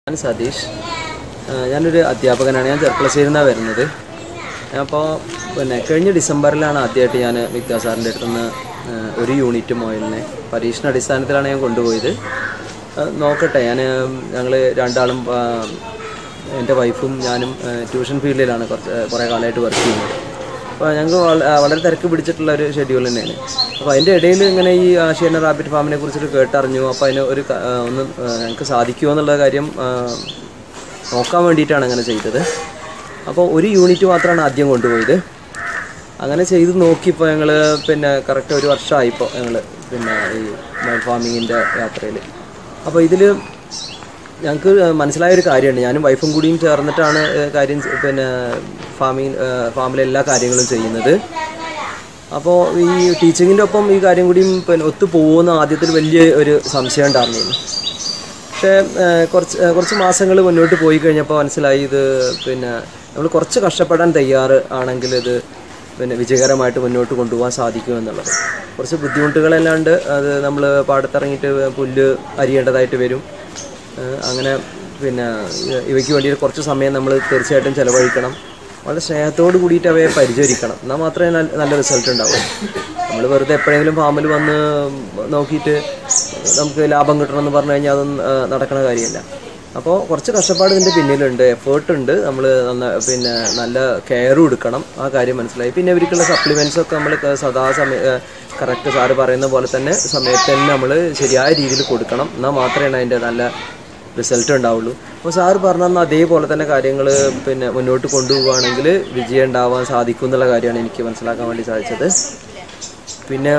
ഞാൻ സതീഷ് ആ, ഞാനൊരു അധ്യാപകനാണ് ഞാൻ ചെർപ്പളശ്ശേരിയിൽ നിന്നാണ് വരുന്നത് അപ്പോൾ പിന്നെ കഴിഞ്ഞ ഡിസംബറിലാണ് ആദ്യമായിട്ട് ഞാൻ വിദ്യാ സാറിൻ്റെ അടുത്ത് നിന്ന് ഒരു യൂണിറ്റ് മൊയിലിനെ പരീക്ഷണ അടിസ്ഥാനത്തിലാണ് ഞാൻ കൊണ്ടുപോയത് ആ, നോക്കട്ടെ ഞാൻ ഞങ്ങൾ രണ്ടാളും ആ, എൻ്റെ വൈഫും ഞാനും ആ, ട്യൂഷൻ ഫീൽഡിലാണ് കുറച്ച് കുറേ കാലമായിട്ട് വർക്ക് ചെയ്യുന്നത് അപ്പോൾ ഞങ്ങൾക്ക് വള- വളരെ തിരക്ക് പിടിച്ചിട്ടുള്ള ഒരു ഷെഡ്യൂൾ തന്നെയാണ് അപ്പോൾ അതിൻ്റെ ഇടയിൽ ഇങ്ങനെ ഈ ആശയന റാബിറ്റ് ഫാമിനെ കുറിച്ചിട്ട് കേട്ടറിഞ്ഞു അപ്പോൾ അതിന് ഒരു ക- ആ, ഒന്ന് ആ, ഞങ്ങൾക്ക് സാധിക്കുമോ എന്നുള്ള കാര്യം ആ, നോക്കാൻ വേണ്ടിയിട്ടാണ് അങ്ങനെ ചെയ്തത് അപ്പോൾ ഒരു യൂണിറ്റ് മാത്രമാണ് ആദ്യം കൊണ്ടുപോയത് അങ്ങനെ ചെയ്ത് നോക്കിയപ്പോൾ ഞങ്ങൾ പിന്നെ കറക്റ്റ് ഒരു വർഷമായി ഇപ്പോൾ ഞങ്ങൾ പിന്നെ ഈ മൈൽ ഫാമിങ്ങിൻ്റെ യാത്രയിൽ അപ്പോൾ ഇതിൽ ഞങ്ങൾക്ക് മനസ്സിലായ ഒരു കാര്യമുണ്ട് ഞാനും വൈഫും കൂടിയും ചേർന്നിട്ടാണ് ഏഹ്, കാര്യം ചെ- പിന്നെ ഫാമിങ് ഫാമിലെ എല്ലാ കാര്യങ്ങളും ചെയ്യുന്നത് അപ്പോൾ ഈ ടീച്ചിങ്ങിൻ്റെ ഒപ്പം ഈ കാര്യം കൂടിയും പിന്നെ ഒത്തു പോകുന്ന ആദ്യത്തിൽ വലിയ ഒരു സംശയം ഉണ്ടായിരുന്നില്ല പക്ഷേ ഏഹ്, കുറച്ച് ഏഹ്, കുറച്ച് മാസങ്ങൾ മുന്നോട്ട് പോയി കഴിഞ്ഞപ്പോൾ മനസ്സിലായി ഇത് പിന്നെ നമ്മൾ കുറച്ച് കഷ്ടപ്പെടാൻ തയ്യാറ് ആണെങ്കിൽ ഇത് പിന്നെ വിജയകരമായിട്ട് മുന്നോട്ട് കൊണ്ടുപോകാൻ സാധിക്കുമെന്നുള്ളത് കുറച്ച് ബുദ്ധിമുട്ടുകളല്ലാണ്ട് അത് നമ്മൾ പാടത്തിറങ്ങിയിട്ട് പുല്ല് അരിയേണ്ടതായിട്ട് വരും ഏഹ്, അങ്ങനെ പിന്നെ ഇ- ഇവയ്ക്ക് വേണ്ടി കുറച്ച് സമയം നമ്മൾ തീർച്ചയായിട്ടും ചിലവഴിക്കണം വളരെ സ്നേഹത്തോട് കൂടിയിട്ട് അവയെ പരിചരിക്കണം എന്നാൽ മാത്രമേ നല്ല നല്ല റിസൾട്ട് ഉണ്ടാവൂ നമ്മൾ വെറുതെ എപ്പോഴെങ്കിലും ഫാമിൽ വന്ന് നോക്കിയിട്ട് നമുക്ക് ലാഭം കിട്ടണമെന്ന് പറഞ്ഞു കഴിഞ്ഞാൽ അതൊന്നും ആ, നടക്കണ കാര്യമല്ല അപ്പോൾ കുറച്ച് കഷ്ടപ്പാട് ഇതിൻ്റെ പിന്നിലുണ്ട് എഫേർട്ട് ഉണ്ട് നമ്മൾ നന്ന പിന്നെ നല്ല കെയറും എടുക്കണം ആ കാര്യം മനസ്സിലായി പിന്നെ ഇവർക്കുള്ള സപ്ലിമെൻറ്റ്സ് ഒക്കെ നമ്മൾ സദാ സമയ കറക്റ്റ് സാറ് പറയുന്ന പോലെ തന്നെ സമയത്ത് തന്നെ നമ്മൾ ശരിയായ രീതിയിൽ കൊടുക്കണം എന്നാൽ മാത്രമേ അതിൻ്റെ നല്ല റിസൾട്ട് ഉണ്ടാവുള്ളൂ അപ്പോൾ സാറ് പറഞ്ഞ അതേപോലെ തന്നെ കാര്യങ്ങൾ പിന്നെ മുന്നോട്ട് കൊണ്ടുപോവുകയാണെങ്കിൽ വിജയം ഉണ്ടാവാൻ സാധിക്കും എന്നുള്ള കാര്യമാണ് എനിക്ക് മനസ്സിലാക്കാൻ വേണ്ടി സാധിച്ചത് പിന്നെ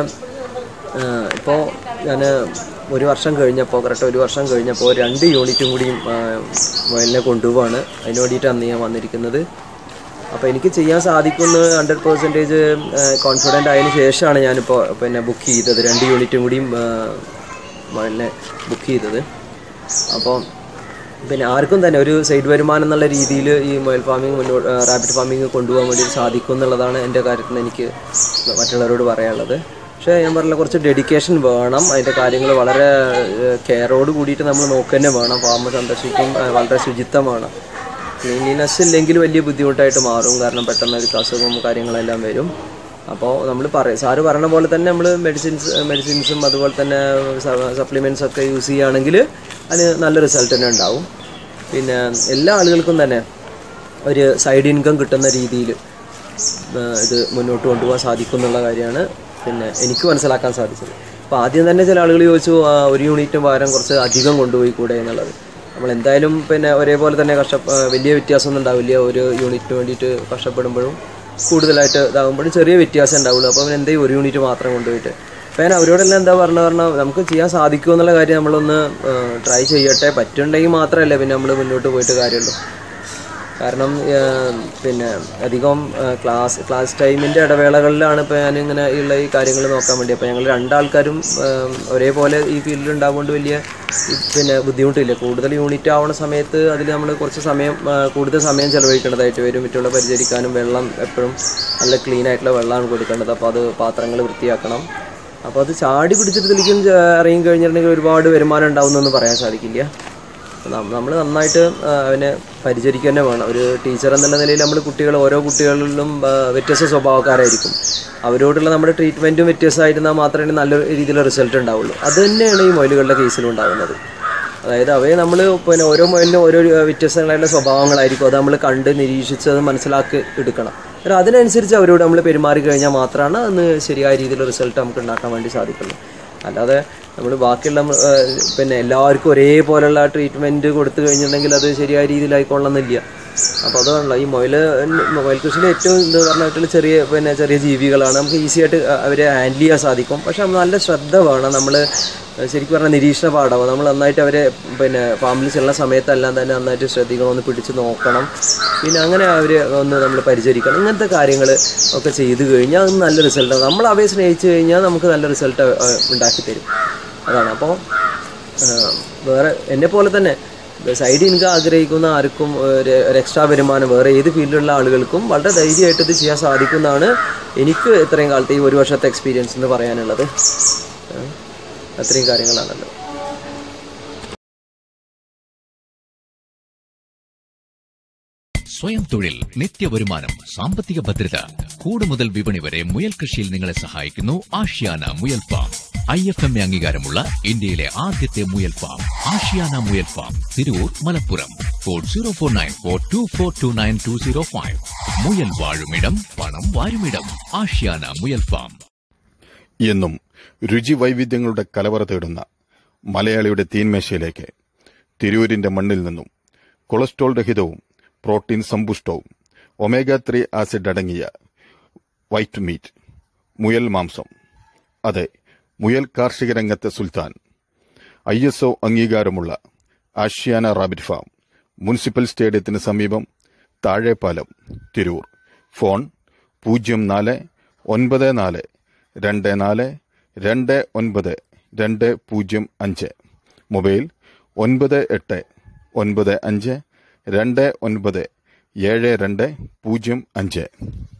ഇപ്പോൾ ഞാൻ ഒരു വർഷം കഴിഞ്ഞപ്പോൾ കറക്റ്റ് ഒരു വർഷം കഴിഞ്ഞപ്പോൾ രണ്ട് യൂണിറ്റും കൂടിയും വയലിനെ കൊണ്ടുപോവാണ് അതിന് വേണ്ടിയിട്ടാണ് ഞാൻ വന്നിരിക്കുന്നത് അപ്പോൾ എനിക്ക് ചെയ്യാൻ സാധിക്കുമെന്ന് ഹൺഡ്രഡ് പെർസെൻറ്റേജ് കോൺഫിഡൻ്റ് ആയതിനു ശേഷമാണ് ഞാനിപ്പോൾ പിന്നെ ബുക്ക് ചെയ്തത് രണ്ട് യൂണിറ്റും കൂടിയും വയലിനെ ബുക്ക് ചെയ്തത് അപ്പോൾ പിന്നെ ആർക്കും തന്നെ ഒരു സൈഡ് വരുമാനം എന്നുള്ള രീതിയിൽ ഈ മൊബൈൽ ഫാമിംഗ് മുന്നോട്ട് റാബിറ്റ് ഫാമിംഗ് കൊണ്ടുപോകാൻ വേണ്ടി സാധിക്കും എന്നുള്ളതാണ് എൻ്റെ കാര്യത്തിൽ എനിക്ക് മറ്റുള്ളവരോട് പറയാനുള്ളത് പക്ഷേ ഞാൻ പറഞ്ഞ കുറച്ച് ഡെഡിക്കേഷൻ വേണം അതിൻ്റെ കാര്യങ്ങൾ വളരെ കെയറോട് കൂടിയിട്ട് നമ്മൾ നോക്കുക തന്നെ വേണം ഫാം സന്ദർശിക്കും ആ, വളരെ ശുചിത്വം വേണം ക്ലീൻലിനെസ് ഇല്ലെങ്കിൽ വലിയ ബുദ്ധിമുട്ടായിട്ട് മാറും കാരണം പെട്ടെന്ന് ഒരു അസുഖവും കാര്യങ്ങളെല്ലാം വരും അപ്പോൾ നമ്മൾ പറയും സാറ് പറഞ്ഞ പോലെ തന്നെ നമ്മൾ മെഡിസിൻസ് മെഡിസിൻസും അതുപോലെ തന്നെ സപ്ലിമെൻറ്റ്സ് ഒക്കെ യൂസ് ചെയ്യുകയാണെങ്കിൽ അതിന് നല്ല റിസൾട്ട് തന്നെ ഉണ്ടാവും പിന്നെ എല്ലാ ആളുകൾക്കും തന്നെ ഒരു സൈഡ് ഇൻകം കിട്ടുന്ന രീതിയിൽ ഇത് മുന്നോട്ട് കൊണ്ടുപോകാൻ സാധിക്കും എന്നുള്ള കാര്യമാണ് പിന്നെ എനിക്ക് മനസ്സിലാക്കാൻ സാധിച്ചത് അപ്പോൾ ആദ്യം തന്നെ ചില ആളുകൾ ചോദിച്ചു "ആ, ഒരു യൂണിറ്റ് പകരം കുറച്ച് അധികം കൊണ്ടുപോയി കൂടെ എന്നുള്ളത് നമ്മൾ എന്തായാലും പിന്നെ ഒരേപോലെ തന്നെ കഷ്ട ആ, വലിയ വ്യത്യാസമൊന്നും ഉണ്ടാവില്ല ഒരു യൂണിറ്റിന് വേണ്ടിയിട്ട് കഷ്ടപ്പെടുമ്പോഴും കൂടുതലായിട്ട് ഇതാകുമ്പോഴും ചെറിയ വ്യത്യാസം ഉണ്ടാവുള്ളൂ അപ്പോൾ അവൻ എന്തായാലും ഒരു യൂണിറ്റ് മാത്രം കൊണ്ടുപോയിട്ട് അപ്പോൾ ഞാൻ അവരോടെല്ലാം എന്താ പറഞ്ഞ പറഞ്ഞാൽ നമുക്ക് ചെയ്യാൻ സാധിക്കുമോ എന്നുള്ള കാര്യം നമ്മളൊന്ന് ട്രൈ ചെയ്യട്ടെ പറ്റുണ്ടെങ്കിൽ മാത്രമല്ലേ പിന്നെ നമ്മൾ മുന്നോട്ട് പോയിട്ട് കാര്യമുള്ളൂ കാരണം ആ, പിന്നെ അധികം ആ, ക്ലാസ് ക്ലാസ് ടൈമിൻ്റെ ഇടവേളകളിലാണ് ഇപ്പോൾ ഞാനിങ്ങനെ ഉള്ള ഈ കാര്യങ്ങൾ നോക്കാൻ വേണ്ടി അപ്പോൾ ഞങ്ങൾ രണ്ടാൾക്കാരും ആ, ഒരേപോലെ ഈ ഫീൽഡിൽ ഉണ്ടാകുകൊണ്ട് വലിയ ഈ പിന്നെ ബുദ്ധിമുട്ടില്ല കൂടുതൽ യൂണിറ്റ് ആവുന്ന സമയത്ത് അതിൽ നമ്മൾ കുറച്ച് സമയം ആ, കൂടുതൽ സമയം ചിലവഴിക്കേണ്ടതായിട്ട് വരും മറ്റുള്ള പരിചരിക്കാനും വെള്ളം എപ്പോഴും നല്ല ക്ലീൻ ആയിട്ടുള്ള വെള്ളമാണ് കൊടുക്കേണ്ടത് അപ്പോൾ അത് പാത്രങ്ങൾ വൃത്തിയാക്കണം അപ്പോൾ അത് ചാടി പിടിച്ചിട്ട് ഇതിലേക്കും ഇറങ്ങി കഴിഞ്ഞിട്ടുണ്ടെങ്കിൽ ഒരുപാട് വരുമാനം ഉണ്ടാവുമെന്നൊന്നും പറയാൻ സാധിക്കില്ല നമ്മൾ നന്നായിട്ട് ആ, അവനെ പരിചരിക്കുക തന്നെ വേണം ഒരു ടീച്ചർ എന്നുള്ള നിലയിൽ നമ്മൾ കുട്ടികൾ ഓരോ കുട്ടികളിലും ആ, വ്യത്യസ്ത സ്വഭാവക്കാരായിരിക്കും അവരോടുള്ള നമ്മുടെ ട്രീറ്റ്മെൻറ്റും വ്യത്യസ്തമായിരുന്നാൽ മാത്രമേ നല്ല രീതിയിലുള്ള റിസൾട്ട് ഉണ്ടാവുള്ളൂ അത് തന്നെയാണ് ഈ മൊയിലുകളുടെ കേസിലും ഉണ്ടാകുന്നത് അതായത് അവയെ നമ്മൾ പിന്നെ ഓരോ മൊയിലിനും ഓരോ ആ, വ്യത്യസ്തങ്ങളായിട്ടുള്ള സ്വഭാവങ്ങളായിരിക്കും അത് നമ്മൾ കണ്ട് നിരീക്ഷിച്ച് അത് മനസ്സിലാക്കി എടുക്കണം എന്നിട്ട് അതിനനുസരിച്ച് അവരോട് നമ്മൾ പെരുമാറി കഴിഞ്ഞാൽ മാത്രമാണ് അന്ന് ശരിയായ രീതിയിലുള്ള റിസൾട്ട് നമുക്ക് ഉണ്ടാക്കാൻ വേണ്ടി സാധിക്കുള്ളൂ അല്ലാതെ നമ്മൾ ബാക്കിയുള്ള മൃ- ഏഹ് പിന്നെ എല്ലാവർക്കും ഒരേപോലെയുള്ള ട്രീറ്റ്മെൻറ്റ് കൊടുത്തു കഴിഞ്ഞിട്ടുണ്ടെങ്കിൽ അത് ശരിയായ രീതിയിലായിക്കൊള്ളണമെന്നില്ല അപ്പോൾ അതാണല്ലോ ഈ മൊയിൽ മൊബൈൽ കൃഷിയിൽ ഏറ്റവും ഇത് പറഞ്ഞിട്ടുള്ള ചെറിയ പിന്നെ ചെറിയ ജീവികളാണ് നമുക്ക് ഈസി ആയിട്ട് അ- അവരെ ഹാൻഡിൽ ചെയ്യാൻ സാധിക്കും പക്ഷെ നമ്മൾ നല്ല ശ്രദ്ധ വേണം നമ്മൾ ശരിക്കും പറഞ്ഞാൽ നിരീക്ഷണ പാഠമാണ് നമ്മൾ നന്നായിട്ട് അവരെ പിന്നെ ഫാമിലി ചെല്ലുന്ന സമയത്തെല്ലാം തന്നെ നന്നായിട്ട് ശ്രദ്ധിക്കണം ഒന്ന് പിടിച്ച് നോക്കണം പിന്നെ അങ്ങനെ അവർ ഒന്ന് നമ്മൾ പരിചരിക്കണം ഇങ്ങനത്തെ കാര്യങ്ങൾ ഒക്കെ ചെയ്തു കഴിഞ്ഞാൽ അത് നല്ല റിസൾട്ട് നമ്മൾ അവയെ സ്നേഹിച്ചു കഴിഞ്ഞാൽ നമുക്ക് നല്ല റിസൾട്ട് ഉണ്ടാക്കി തരും അതാണ് അപ്പോൾ വേറെ എന്നെ പോലെ തന്നെ സൈഡ് ഇൻകം ആഗ്രഹിക്കുന്ന ആർക്കും ഒരു ഒരു എക്സ്ട്രാ വരുമാനം വേറെ ഏത് ഫീൽഡിലുള്ള ആളുകൾക്കും വളരെ ധൈര്യമായിട്ട് ഇത് ചെയ്യാൻ സാധിക്കുന്നതാണ് എനിക്ക് ഇത്രയും കാലത്തെ ഈ ഒരു വർഷത്തെ എക്സ്പീരിയൻസ് എന്ന് പറയാനുള്ളത് ഏഹ് അത്രയും കാര്യങ്ങളാണല്ലോ സ്വയം തൊഴിൽ നിത്യവരുമാനം സാമ്പത്തിക ഭദ്രത കൂട് മുതൽ വിപണി വരെ മുയൽ കൃഷിയിൽ നിങ്ങളെ സഹായിക്കുന്നു ആഷ്യാന മുയൽ farm I F M A അംഗീകാരമുള്ള ഇന്ത്യയിലെ ആദ്യത്തെ മുയൽ ഫാം ആഷ്യാന മുയൽ farm Tirur Malappuram four zero four nine four two four two nine two zero five മുയൽ വാഴുമിടം പണം വാരുമിടം ആഷ്യാന മുയൽ ഫാം എന്നും രുചി വൈവിധ്യങ്ങളുടെ കലവറ തേടുന്ന മലയാളിയുടെ തീൻമേശയിലേക്ക് തിരൂരിന്റെ മണ്ണിൽ നിന്നും കൊളസ്ട്രോൾ രഹിതവും പ്രോട്ടീൻ സമ്പുഷ്ടവും ഒമേഗ ത്രീ ആസിഡ് അടങ്ങിയ വൈറ്റ് മീറ്റ് മുയൽ മാംസം അതെ മുയൽ കാർഷിക രംഗത്തെ സുൽത്താൻ ഐ എസ് ഒ അംഗീകാരമുള്ള ആഷ്യാന റാബിറ്റ് ഫാം മുനിസിപ്പൽ സ്റ്റേഡിയത്തിന് സമീപം താഴെപ്പാലം തിരൂർ ഫോൺ പൂജ്യം നാല് ഒൻപത് നാല് രണ്ട് നാല് രണ്ട് ഒൻപത് രണ്ട് പൂജ്യം അഞ്ച് മൊബൈൽ ഒൻപത് എട്ട് ഒൻപത് അഞ്ച് രണ്ട് ഒൻപത് ഏഴ് രണ്ട് പൂജ്യം അഞ്ച്